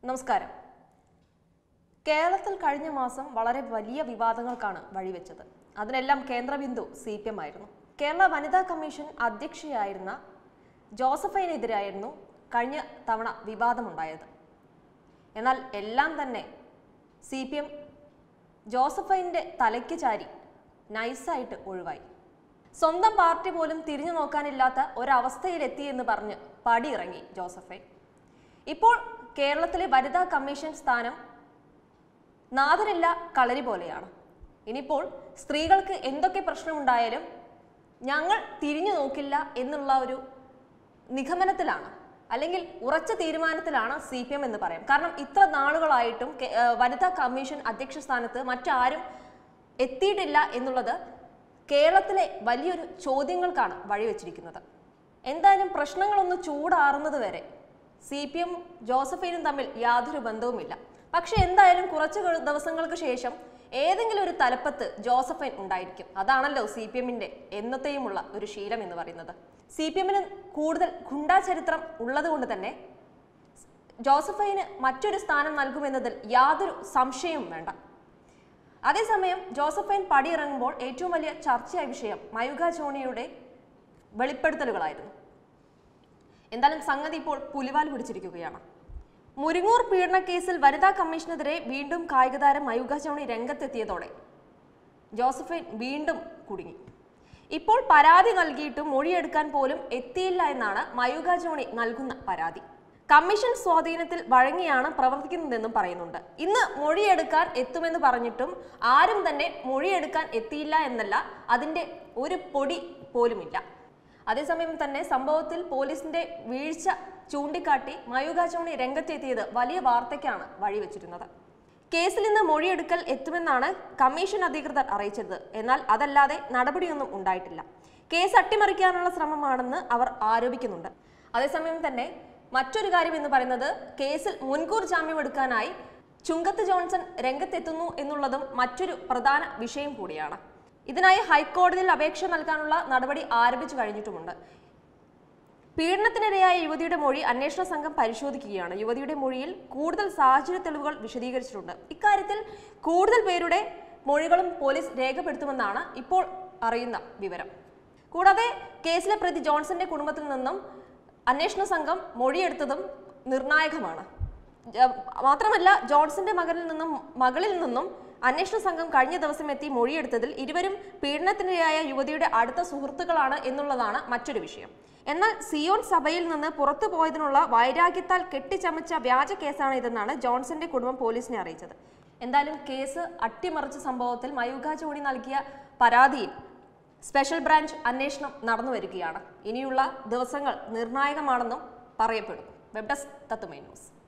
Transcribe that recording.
നമസ്കാരം കേരളത്തിൽ കഴിഞ്ഞ മാസം വളരെ വലിയ വിവാദങ്ങൾക്കാണ് വഴിവെച്ചത് അതിനെല്ലാം കേന്ദ്രബിന്ദു സി പി എം ആയിരുന്നു കേരള വനിതാ കമ്മീഷൻ അധ്യക്ഷയായിരുന്ന ജോസഫൈനെതിരായിരുന്നു കഴിഞ്ഞ തവണ വിവാദമുണ്ടായത് എന്നാൽ എല്ലാം തന്നെ സി പി എം ജോസഫൈൻ്റെ തലയ്ക്ക് ചാരി നൈസായിട്ട് ഒഴിവായി സ്വന്തം പാർട്ടി പോലും തിരിഞ്ഞു നോക്കാനില്ലാത്ത ഒരവസ്ഥയിലെത്തി എന്ന് പറഞ്ഞ് പടിയിറങ്ങി ജോസഫൈൻ ഇപ്പോൾ കേരളത്തിലെ വനിതാ കമ്മീഷൻ സ്ഥാനം നാഥനില്ല കളരി പോലെയാണ് ഇനിയിപ്പോൾ സ്ത്രീകൾക്ക് എന്തൊക്കെ പ്രശ്നമുണ്ടായാലും ഞങ്ങൾ തിരിഞ്ഞു നോക്കില്ല എന്നുള്ള ഒരു നിഗമനത്തിലാണ് അല്ലെങ്കിൽ ഉറച്ച തീരുമാനത്തിലാണ് സി പി എം എന്ന് പറയാം കാരണം ഇത്ര നാളുകളായിട്ടും കെ- ഏഹ് വനിതാ കമ്മീഷൻ അധ്യക്ഷ സ്ഥാനത്ത് മറ്റാരും എത്തിയിട്ടില്ല എന്നുള്ളത് കേരളത്തിലെ വലിയൊരു ചോദ്യങ്ങൾക്കാണ് വഴിവെച്ചിരിക്കുന്നത് എന്തായാലും പ്രശ്നങ്ങളൊന്ന് ചൂടാറുന്നത് വരെ സി പി എം ജോസഫൈനും തമ്മിൽ യാതൊരു ബന്ധവുമില്ല പക്ഷെ എന്തായാലും കുറച്ച് ഗ- ദിവസങ്ങൾക്ക് ശേഷം ഏതെങ്കിലും ഒരു തലപ്പത്ത് ജോസഫൈൻ ഉണ്ടായിരിക്കും അതാണല്ലോ സി പി എമ്മിന്റെ എന്നത്തെയുമുള്ള ഒരു ശീലം എന്ന് പറയുന്നത് സി പി എമ്മിന് കൂടുതൽ ഗുണ്ടാ ചരിത്രം ഉള്ളതുകൊണ്ട് തന്നെ ജോസഫൈന് മറ്റൊരു സ്ഥാനം നൽകുമെന്നതിൽ യാതൊരു സംശയവും വേണ്ട അതേസമയം ജോസഫൈൻ പടിയിറങ്ങുമ്പോൾ ഏറ്റവും വലിയ ചർച്ചയായ വിഷയം മയുക ജോണിയുടെ വെളിപ്പെടുത്തലുകളായിരുന്നു എന്തായാലും സംഗതി ഇപ്പോൾ പുലിവാൽ പിടിച്ചിരിക്കുകയാണ് മുരിങ്ങൂർ പീഡന കേസിൽ വനിതാ കമ്മീഷനെതിരെ വീണ്ടും കായികതാരം മയുക ജോണി രംഗത്തെത്തിയതോടെ ജോസഫൈൻ വീണ്ടും കുടുങ്ങി ഇപ്പോൾ പരാതി നൽകിയിട്ടും മൊഴിയെടുക്കാൻ പോലും എത്തിയില്ല എന്നാണ് മയുക ജോണി നൽകുന്ന പരാതി കമ്മീഷൻ സ്വാധീനത്തിൽ വഴങ്ങിയാണ് പ്രവർത്തിക്കുന്നതെന്നും പറയുന്നുണ്ട് ഇന്ന് മൊഴിയെടുക്കാൻ എത്തുമെന്ന് പറഞ്ഞിട്ടും ആരും തന്നെ മൊഴിയെടുക്കാൻ എത്തിയില്ല എന്നല്ല അതിന്റെ ഒരു പൊടി പോലുമില്ല അതേസമയം തന്നെ സംഭവത്തിൽ പോലീസിന്റെ വീഴ്ച ചൂണ്ടിക്കാട്ടി മയുക ജോണി രംഗത്തെത്തിയത് വലിയ വാർത്തയ്ക്കാണ് വഴിവെച്ചിരുന്നത് കേസിൽ നിന്ന് മൊഴിയെടുക്കൽ എത്തുമെന്നാണ് കമ്മീഷൻ അധികൃതർ അറിയിച്ചത് എന്നാൽ അതല്ലാതെ നടപടിയൊന്നും ഉണ്ടായിട്ടില്ല കേസ് അട്ടിമറിക്കാനുള്ള ശ്രമമാണെന്ന് അവർ ആരോപിക്കുന്നുണ്ട് അതേസമയം തന്നെ മറ്റൊരു കാര്യം എന്ന് പറയുന്നത് കേസിൽ മുൻകൂർ ജാമ്യം എടുക്കാനായി ചുങ്കത്ത് ജോൺസൺ രംഗത്തെത്തുന്നു എന്നുള്ളതും മറ്റൊരു പ്രധാന വിഷയം കൂടിയാണ് ഇതിനായി ഹൈക്കോടതിയിൽ അപേക്ഷ നൽകാനുള്ള നടപടി ആരംഭിച്ചു കഴിഞ്ഞിട്ടുമുണ്ട് പീഡനത്തിനിരയായ യുവതിയുടെ മൊഴി അന്വേഷണ സംഘം പരിശോധിക്കുകയാണ് യുവതിയുടെ മൊഴിയിൽ കൂടുതൽ സാഹചര്യ തെളിവുകൾ വിശദീകരിച്ചിട്ടുണ്ട് ഇക്കാര്യത്തിൽ കൂടുതൽ പേരുടെ മൊഴികളും പോലീസ് രേഖപ്പെടുത്തുമെന്നാണ് ഇപ്പോൾ അറിയുന്ന വിവരം കൂടാതെ കേസിലെ പ്രതി ജോൺസന്റെ കുടുംബത്തിൽ നിന്നും അന്വേഷണ സംഘം മൊഴിയെടുത്തതും നിർണായകമാണ് ജ- മാത്രമല്ല ജോൺസന്റെ മകനിൽ നിന്നും മകളിൽ നിന്നും അന്വേഷണ സംഘം കഴിഞ്ഞ ദിവസം എത്തി മൊഴിയെടുത്തതിൽ ഇരുവരും പീഡനത്തിനിരയായ യുവതിയുടെ അടുത്ത സുഹൃത്തുക്കളാണ് എന്നുള്ളതാണ് മറ്റൊരു വിഷയം എന്നാൽ സിയോൺ സഭയിൽ നിന്ന് പുറത്തു പോയതിനുള്ള വൈരാഗ്യത്താൽ കെട്ടിച്ചമച്ച വ്യാജ കേസാണ് ഇതെന്നാണ് ജോൺസന്റെ കുടുംബം പോലീസിനെ അറിയിച്ചത് എന്തായാലും കേസ് അട്ടിമറിച്ച സംഭവത്തിൽ മയൂഖ ജോണി നൽകിയ പരാതിയിൽ സ്പെഷ്യൽ ബ്രാഞ്ച് അന്വേഷണം നടന്നു വരികയാണ് ഇനിയുള്ള ദിവസങ്ങൾ നിർണായകമാണെന്നും പറയപ്പെടുന്നു വെബ് ഡെസ്ക് തത്തുമൈ ന്യൂസ്